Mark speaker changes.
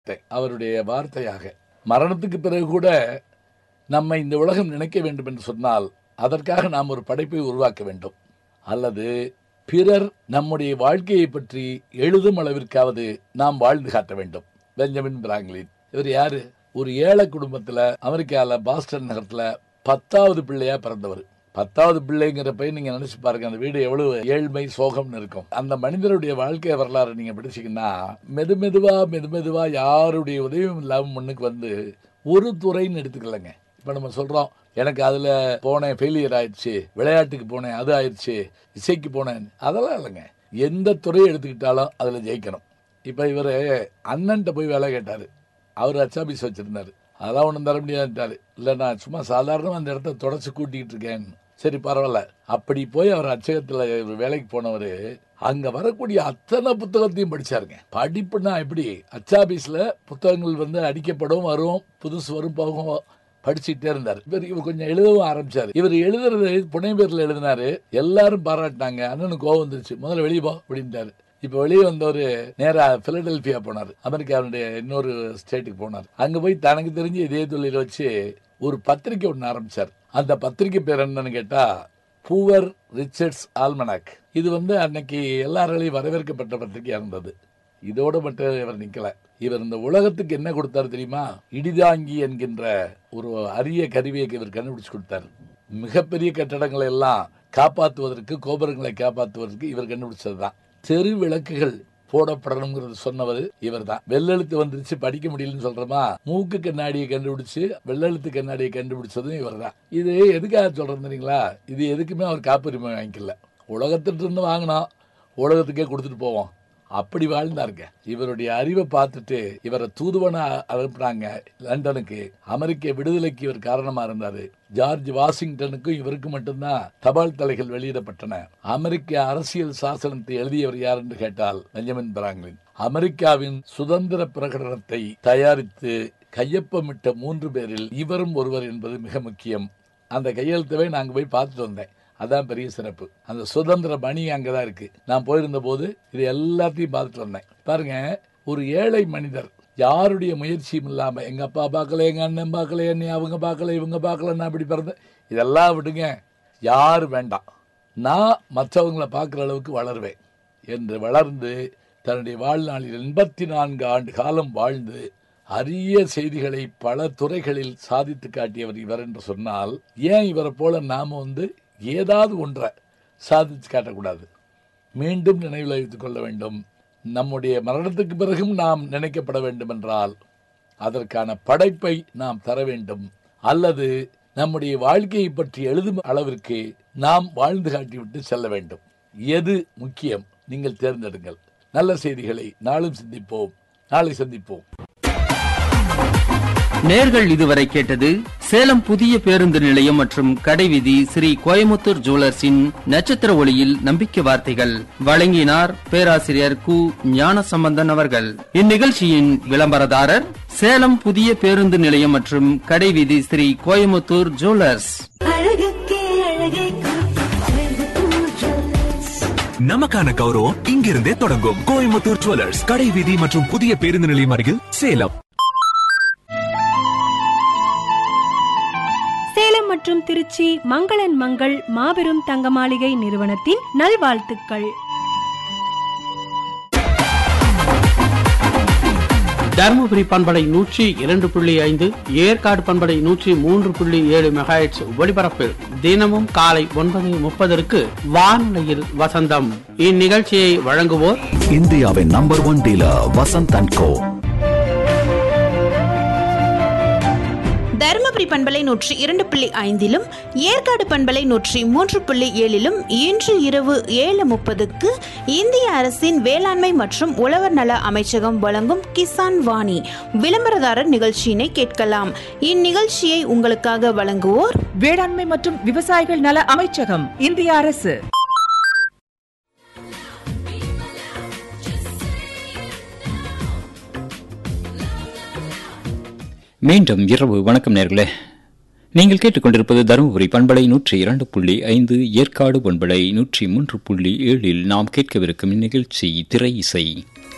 Speaker 1: அவருடைய வார்த்தையாக மரணத்துக்கு பிறகு கூட நம்மை இந்த உலகம் நினைக்க வேண்டும் என்று சொன்னால் அதற்காக நாம் ஒரு படைப்பை உருவாக்க வேண்டும் அல்லது பிறர் நம்முடைய வாழ்க்கையை பற்றி எழுதும் அளவிற்காவது நாம் வாழ்ந்து காட்ட வேண்டும் பெஞ்சமின் பிராங்க்லின் இவர் யாரு ஒரு ஏழை குடும்பத்துல அமெரிக்கால பாஸ்டன் நகரத்துல பத்தாவது பிள்ளையா பிறந்தவர் பத்தாவது பிள்ளைங்கிறப்ப நீங்க நினைச்சு பாருங்க அந்த வீடு எவ்வளவு ஏழ்மை சோகம்னு இருக்கும் அந்த மனிதருடைய வாழ்க்கை வரலாறு நீங்க படிச்சீங்கன்னா மெது மெதுவா மெது மெதுவா யாருடைய உதவியும் இல்லாம முன்னுக்கு வந்து ஒரு துறைன்னு எடுத்துக்கலங்க இப்ப நம்ம சொல்றோம் எனக்கு அதுல போனேன் ஃபெயிலியர் ஆயிடுச்சு விளையாட்டுக்கு போனேன் அது ஆயிடுச்சு இசைக்கு போனேன் அதெல்லாம் இல்லைங்க எந்த துறையை எடுத்துக்கிட்டாலும் அதுல ஜெயிக்கணும் இப்ப இவர் அண்ணன்ட்ட போய் வேலை கேட்டாரு அவர் அச்சாபீஸ் வச்சிருந்தாரு அதெல்லாம் ஒன்றும் தர முடியாதுட்டாரு இல்லை நான் சும்மா சாதாரணமாக அந்த இடத்த தொடச்சி கூட்டிகிட்டு இருக்கேன் சரி பரவாயில்ல அப்படி போய் அவர் அச்சகத்தில் வேலைக்கு போனவர் அங்கே வரக்கூடிய அத்தனை புத்தகத்தையும் படிச்சாருங்க படிப்புனா எப்படி அச்சாபீஸில் புத்தகங்கள் வந்து அடிக்கப்படும் வரும் புதுசு வரும் போகும் படிச்சுட்டே இருந்தார் இவர் இவர் கொஞ்சம் எழுதவும் ஆரம்பிச்சாரு இவர் எழுதுறது புனை பேர்ல எழுதினாரு எல்லாரும் பாராட்டினாங்க அண்ணனுக்கு கோவம் வந்துருச்சு முதல்ல வெளியே போ அப்படின்ட்டாரு இப்ப வெளியே வந்தவர் நேரா பிலடெல்பியா போனார் அமெரிக்காவுடைய இன்னொரு ஸ்டேட்டுக்கு போனார் அங்க போய் தனக்கு தெரிஞ்ச இதே தொழில வச்சு ஒரு பத்திரிக்கை ஒன்று ஆரம்பிச்சார் அந்த பத்திரிக்கை பேர் என்னன்னு கேட்டா பூவர் ரிச்சர்ட்ஸ் ஆல்மனாக் இது வந்து அன்னைக்கு எல்லாராலையும் வரவேற்கப்பட்ட பத்திரிகையா இருந்தது இதோட மட்டும் இவர் நிக்கல இவர் இந்த உலகத்துக்கு என்ன கொடுத்தாரு தெரியுமா இடிதாங்கி என்கின்ற ஒரு அரிய கருவியை இவர் கண்டுபிடிச்சு கொடுத்தாரு மிகப்பெரிய கட்டடங்களை எல்லாம் காப்பாற்றுவதற்கு கோபுரங்களை காப்பாற்றுவதற்கு இவர் கண்டுபிடிச்சதுதான் தெரு விளக்குகள் போடப்படணுங்கிறது சொன்னவர் இவர் தான் வெள்ளெழுத்து வந்துருச்சு படிக்க முடியலன்னு சொல்றோமா மூக்கு கண்ணாடியை கண்டுபிடிச்சு வெள்ளெழுத்து கண்ணாடியை கண்டுபிடிச்சதும் இவர் தான் இது எதுக்காக சொல்றேன் தெரியுங்களா இது எதுக்குமே அவர் காப்புரிமை வாங்கிக்கல உலகத்திட்ட இருந்து வாங்கினோம் உலகத்துக்கே கொடுத்துட்டு போவோம் அப்படி வாழ்ந்தாருங்க இவருடைய அறிவை பார்த்துட்டு இவரை தூதுவனா அனுப்புனாங்க லண்டனுக்கு அமெரிக்க விடுதலைக்கு இவர் காரணமா இருந்தாரு ஜார்ஜ் வாஷிங்டனுக்கும் இவருக்கு மட்டும்தான் தபால் தலைகள் வெளியிடப்பட்டன அமெரிக்க அரசியல் சாசனத்தை எழுதியவர் யார் என்று கேட்டால் பெஞ்சமின் பிராங்க்லின் அமெரிக்காவின் சுதந்திர பிரகடனத்தை தயாரித்து கையொப்பமிட்ட மூன்று பேரில் இவரும் ஒருவர் என்பது மிக முக்கியம் அந்த கையெழுத்தவே நாங்க போய் பார்த்துட்டு வந்தேன் அதான் பெரிய சிறப்பு அந்த சுதந்திர மணி அங்கதான் இருக்கு நான் போயிருந்த போது இது எல்லாத்தையும் பார்த்துட்டு வந்தேன் பாருங்க ஒரு ஏழை மனிதர் யாருடைய முயற்சியும் இல்லாம எங்க அப்பா பார்க்கல எங்க அண்ணன் பார்க்கல என்னை அவங்க பார்க்கல இவங்க பார்க்கல நான் அப்படி பிறந்தேன் இதெல்லாம் விடுங்க யாரு வேண்டாம் நான் மற்றவங்களை பார்க்குற அளவுக்கு வளருவேன் என்று வளர்ந்து தன்னுடைய வாழ்நாளில் எண்பத்தி நான்கு ஆண்டு காலம் வாழ்ந்து அரிய செய்திகளை பல துறைகளில் சாதித்து காட்டியவர் இவர் என்று சொன்னால் ஏன் இவரை போல நாம வந்து ஏதாவது ஒன்றை சாதித்து காட்டக்கூடாது மீண்டும் நினைவில் வைத்துக் கொள்ள வேண்டும் நம்முடைய மரணத்துக்கு பிறகும் நாம் நினைக்கப்பட வேண்டும் என்றால் அதற்கான படைப்பை நாம் தர வேண்டும் அல்லது நம்முடைய வாழ்க்கையை பற்றி எழுதும் அளவிற்கு நாம் வாழ்ந்து காட்டிவிட்டு செல்ல வேண்டும் எது முக்கியம் நீங்கள் தேர்ந்தெடுங்கள் நல்ல செய்திகளை நாளும் சிந்திப்போம் நாளை சந்திப்போம்
Speaker 2: நேர்கள் இதுவரை கேட்டது சேலம் புதிய பேருந்து நிலையம் மற்றும் கடைவீதி ஸ்ரீ கோயமுத்தூர் ஜுவல்லர்ஸின் நட்சத்திர ஒளியில் நம்பிக்கை வார்த்தைகள் வழங்கினார் பேராசிரியர் கு ஞானசம்பந்தன் அவர்கள் இந்நிகழ்ச்சியின் விளம்பரதாரர் சேலம் புதிய பேருந்து நிலையம் மற்றும் கடைவீதி ஸ்ரீ கோயமுத்தூர் ஜுவல்லர்ஸ்
Speaker 3: அழகுக்கே அழகை கோயம்புத்தூர் ஜுவல்லர்ஸ்
Speaker 4: நமக்கான கௌரவம் இங்கிருந்தே தொடங்கும் கோயம்புத்தூர் ஜுவல்லர்ஸ் கடை வீதி மற்றும் புதிய பேருந்து நிலையம் அருகில் சேலம்
Speaker 5: சேலம் மற்றும் திருச்சி மங்களன் மங்கள் மாபெரும் தங்க மாளிகை நிறுவனத்தின் நல்வாழ்த்துக்கள்
Speaker 6: தருமபுரி பண்பலை நூற்றி இரண்டு புள்ளி ஐந்து ஏற்காடு பண்பலை நூற்றி மூன்று புள்ளி ஏழு மெகாஹெட்ஸ் ஒலிபரப்பில் தினமும் காலை ஒன்பது முப்பதற்கு வானொலியில் வசந்தம் இந்நிகழ்ச்சியை வழங்குவோர்
Speaker 7: இந்தியாவின் number one dealer Vasanth and co
Speaker 8: Dharmapuri பண்பலை நூற்றி இரண்டு புள்ளி ஐந்திலும் ஏற்காடு பண்பலை நூற்றி மூன்று புள்ளி ஏழிலும் இன்று இரவு ஏழு முப்பதுக்கு இந்திய அரசின் வேளாண்மை மற்றும் உழவர் நல அமைச்சகம் வழங்கும் கிசான் வாணி விளம்பரதாரர் நிகழ்ச்சியினை கேட்கலாம் இந்நிகழ்ச்சியை உங்களுக்காக வழங்குவோர்
Speaker 9: வேளாண்மை மற்றும் விவசாயிகள் நல அமைச்சகம் இந்திய அரசு
Speaker 10: மீண்டும் இரவு வணக்கம் நேர்களே நீங்கள் கேட்டுக்கொண்டிருப்பது தருமபுரி பண்பலை நூற்றி இரண்டு புள்ளி ஐந்து ஏற்காடு பண்பலை நூற்றி மூன்று புள்ளி ஏழில் நாம் கேட்கவிருக்கும் நிகழ்ச்சி திரை இசை